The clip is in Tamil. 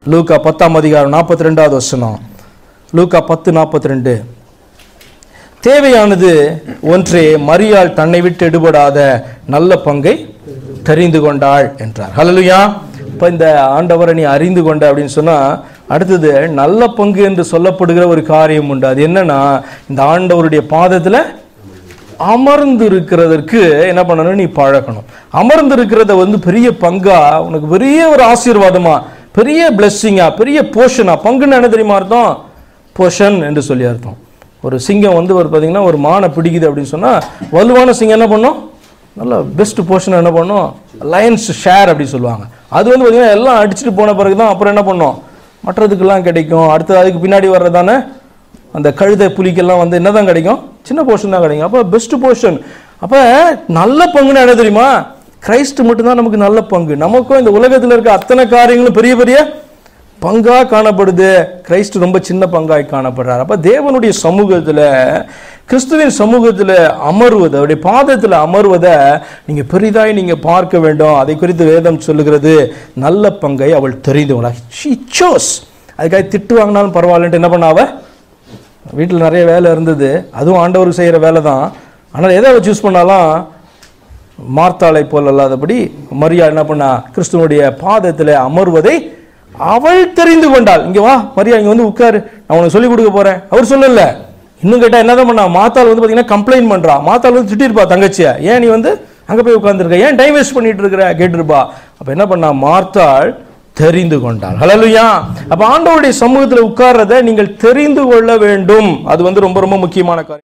லூக்கா பத்தாம் அதிகாரம் நாற்பத்தி ரெண்டாவது வசனம் லூக்கா பத்து நாற்பத்தி ரெண்டு தேவையானது ஒன்றே மரியாள் தன்னை விட்டு எடுபடாத நல்ல பங்கை தெரிந்து கொண்டாள் என்றார் ஹalleluya இப்போ இந்த ஆண்டவரை நீ அறிந்து கொண்ட அப்படின்னு சொன்னா அடுத்தது நல்ல பங்கு என்று சொல்லப்படுகிற ஒரு காரியம் உண்டு அது என்னன்னா இந்த ஆண்டவருடைய பாதத்துல அமர்ந்து இருக்கிறதற்கு என்ன பண்ணணும் நீ பழக்கணும் அமர்ந்து இருக்கிறத வந்து பெரிய பங்கா உனக்கு பெரிய ஒரு ஆசீர்வாதமா பெரிய பிளெஸ்ஸிங்கா பெரிய போஷனா பங்குன்னு என்ன தெரியுமா அர்த்தம் போஷன் என்று சொல்லி அர்த்தம் ஒரு சிங்கம் வந்து ஒரு பார்த்தீங்கன்னா ஒரு மானை பிடிக்குது அப்படின்னு சொன்னா வலுவான சிங்கம் என்ன பண்ணும் நல்ல பெஸ்ட் போர்ஷன் என்ன பண்ணும் லயன்ஸ் ஷேர் அப்படி சொல்லுவாங்க அது வந்து பார்த்தீங்கன்னா எல்லாம் அடிச்சுட்டு போன பிறகு தான் அப்புறம் என்ன பண்ணும் மற்றதுக்கெல்லாம் கிடைக்கும் அடுத்து அதுக்கு பின்னாடி வர்றதானே அந்த கழுதை புலிக்கெல்லாம் வந்து என்னதான் கிடைக்கும் சின்ன போர்ஷன் தான் கிடைக்கும் அப்போ பெஸ்ட் போர்ஷன் அப்போ நல்ல பங்குன்னு என்ன தெரியுமா கிரைஸ்ட் மட்டும்தான் நமக்கு நல்ல பங்கு நமக்கும் இந்த உலகத்தில் இருக்க அத்தனை காரியங்களும் பெரிய பெரிய பங்கா காணப்படுது கிரைஸ்ட் ரொம்ப சின்ன பங்காய் காணப்படுறார் அப்ப தேவனுடைய சமூகத்துல கிறிஸ்துவின் சமூகத்துல அமர்வது அவருடைய பாதத்துல அமர்வதை நீங்க பெரிதாய் நீங்க பார்க்க வேண்டும் அதை குறித்து வேதம் சொல்லுகிறது நல்ல பங்கை அவள் தெரிந்து ஷீ சோஸ் அதுக்காக திட்டு வாங்கினாலும் பரவாயில்லன்ட்டு என்ன பண்ணாவ வீட்டில் நிறைய வேலை இருந்தது அதுவும் ஆண்டவருக்கு செய்கிற வேலை தான் ஆனால் எதை அவள் சூஸ் பண்ணாலும் மார்த்தாளை போல் அல்லாதபடி மரியா என்ன பண்ணா கிறிஸ்துவனுடைய பாதத்தில் அமர்வதை அவள் தெரிந்து கொண்டாள் இங்க வா மரியா இங்க வந்து உட்காரு நான் உனக்கு சொல்லிக் கொடுக்க போறேன் அவர் சொல்லல இன்னும் கேட்டா என்னதான் பண்ணா மாத்தாள் வந்து பாத்தீங்கன்னா கம்ப்ளைண்ட் பண்றா மாத்தாள் வந்து திட்டிருப்பா தங்கச்சிய ஏன் நீ வந்து அங்க போய் உட்கார்ந்துருக்க ஏன் டைம் வேஸ்ட் பண்ணிட்டு இருக்கிற கேட்டிருப்பா அப்ப என்ன பண்ணா மார்த்தாள் தெரிந்து கொண்டாள் ஹalleluya அப்ப ஆண்டவருடைய சமூகத்துல உட்கார்றதை நீங்கள் தெரிந்து கொள்ள வேண்டும் அது வந்து ரொம்ப ரொம்ப முக்கியமான காரியம்